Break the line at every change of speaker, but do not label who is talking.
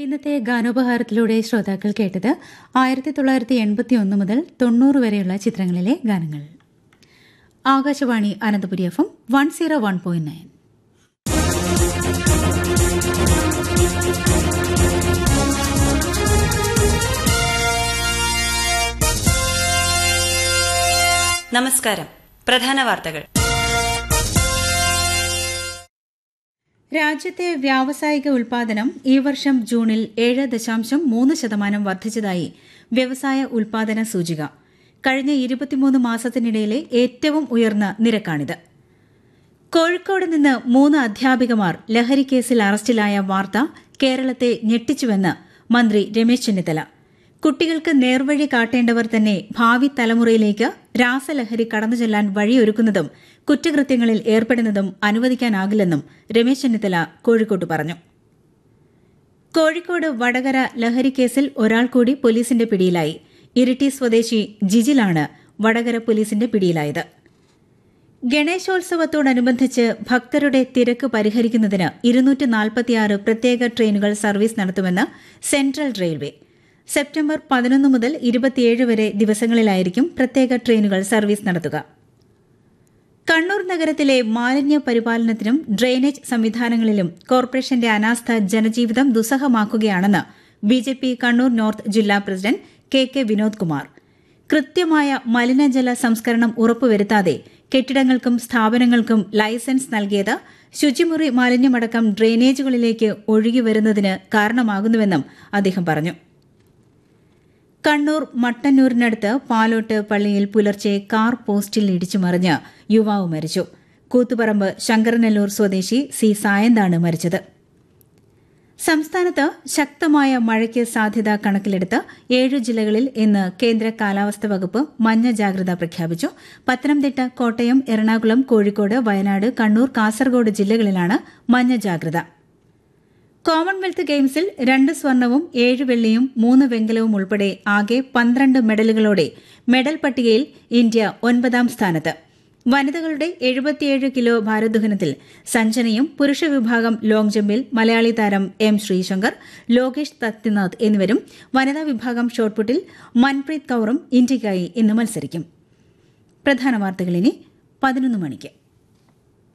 ഇന്നത്തെ ഗാനോപഹാരത്തിലൂടെ ശ്രോതാക്കൾ കേട്ടത് ആയിരത്തി തൊള്ളായിരത്തി എൺപത്തി ഒന്ന് മുതൽ തൊണ്ണൂറ് വരെയുള്ള ചിത്രങ്ങളിലെ ഗാനങ്ങൾ Akashvani Ananthapuri F M one zero one point nine
നമസ്കാരം പ്രധാന വാർത്തകൾ
രാജ്യത്തെ വ്യാവസായിക ഉൽപാദനം ഈ വർഷം ജൂണിൽ ഏഴ് ദശാംശം മൂന്ന് ശതമാനം വർദ്ധിച്ചതായി വ്യവസായ ഉൽപാദന സൂചിക കഴിഞ്ഞ ഇരുപത്തിമൂന്ന് മാസത്തിനിടയിലെ ഏറ്റവും ഉയർന്ന നിരക്കാണിത് കോഴിക്കോട് നിന്ന് മൂന്ന് അധ്യാപികമാർ ലഹരിക്കേസിൽ അറസ്റ്റിലായ വാർത്ത കേരളത്തെ ഞെട്ടിച്ചുവെന്ന് മന്ത്രി രമേശ് ചെന്നിത്തല കുട്ടികൾക്ക് നേർവഴി കാട്ടേണ്ടവർ തന്നെ ഭാവി തലമുറയിലേക്ക് രാസലഹരി കടന്നുചെല്ലാൻ വഴിയൊരുക്കുന്നതും കുറ്റകൃത്യങ്ങളിൽ ഏർപ്പെടുന്നതും അനുവദിക്കാനാകില്ലെന്നും രമേശ് ചെന്നിത്തല കോഴിക്കോട്ട് പറഞ്ഞു കോഴിക്കോട് വടകര ലഹരിക്കേസിൽ ഒരാൾ കൂടി പോലീസിന്റെ പിടിയിലായി ഇരിട്ടി സ്വദേശി ജിജിലാണ് വടകര പോലീസിന്റെ പിടിയിലായത് ഗണേശോത്സവത്തോടനുബന്ധിച്ച് ഭക്തരുടെ തിരക്ക് പരിഹരിക്കുന്നതിന് ഇരുന്നൂറ്റി നാൽപ്പത്തിയാറ് പ്രത്യേക ട്രെയിനുകൾ സർവീസ് നടത്തുമെന്ന് സെൻട്രൽ റെയിൽവേ സെപ്റ്റംബർ പതിനൊന്ന് മുതൽ ഇരുപത്തിയേഴ് വരെ ദിവസങ്ങളിലായിരിക്കും പ്രത്യേക ട്രെയിനുകൾ സർവീസ് നടത്തുക കണ്ണൂർ നഗരത്തിലെ മാലിന്യ പരിപാലനത്തിനും ഡ്രെയിനേജ് സംവിധാനങ്ങളിലും കോർപ്പറേഷന്റെ അനാസ്ഥ ജനജീവിതം ദുസ്സഹമാക്കുകയാണെന്ന് ബിജെപി കണ്ണൂർ നോർത്ത് ജില്ലാ president K K Vinod Kumar കൃത്യമായ മലിനജല സംസ്കരണം ഉറപ്പുവരുത്താതെ കെട്ടിടങ്ങൾക്കും സ്ഥാപനങ്ങൾക്കും ലൈസൻസ് നൽകിയത് ശുചിമുറി മാലിന്യമടക്കം ഡ്രെയിനേജുകളിലേക്ക് ഒഴുകിവരുന്നതിന് കാരണമാകുന്നുവെന്നും അദ്ദേഹം പറഞ്ഞു കണ്ണൂർ മട്ടന്നൂരിനടുത്ത് പാലോട്ട് പള്ളിയിൽ പുലർച്ചെ കാർ പോസ്റ്റിൽ ഇടിച്ചു മറിഞ്ഞ് യുവാവ് മരിച്ചു കൂത്തുപറമ്പ് ശങ്കരനെല്ലൂർ സ്വദേശി സി സായന്താണ് മരിച്ചത് സംസ്ഥാനത്ത് ശക്തമായ മഴയ്ക്ക് സാധ്യത കണക്കിലെടുത്ത് ഏഴു ജില്ലകളിൽ ഇന്ന് കേന്ദ്ര കാലാവസ്ഥാ വകുപ്പ് മഞ്ഞ ജാഗ്രത പ്രഖ്യാപിച്ചു പത്തനംതിട്ട കോട്ടയം എറണാകുളം കോഴിക്കോട് വയനാട് കണ്ണൂർ കാസർഗോഡ് ജില്ലകളിലാണ് മഞ്ഞ ജാഗ്രത കോമൺവെൽത്ത് ഗെയിംസിൽ രണ്ട് സ്വർണവും ഏഴ് വെള്ളിയും മൂന്ന് വെങ്കലവും ഉൾപ്പെടെ ആകെ പന്ത്രണ്ട് മെഡലുകളോടെ മെഡൽ പട്ടികയിൽ ഇന്ത്യ ഒൻപതാം സ്ഥാനത്ത് വനിതകളുടെ എഴുപത്തിയേഴ് കിലോ ഭാരോദ്വഹനത്തിൽ സഞ്ജനയും പുരുഷ വിഭാഗം ലോങ് ജമ്പിൽ മലയാളി താരം എം ശ്രീശങ്കർ ലോകേഷ് സത്യനാഥ് എന്നിവരും വനിതാ വിഭാഗം ഷോട്ട്പുട്ടിൽ മൻപ്രീത് കൌറും ഇന്ത്യയ്ക്കായി ഇന്ന് മത്സരിക്കും പ്രധാന വാർത്തകൾ ഇനി പതിനൊന്ന് മണിക്ക്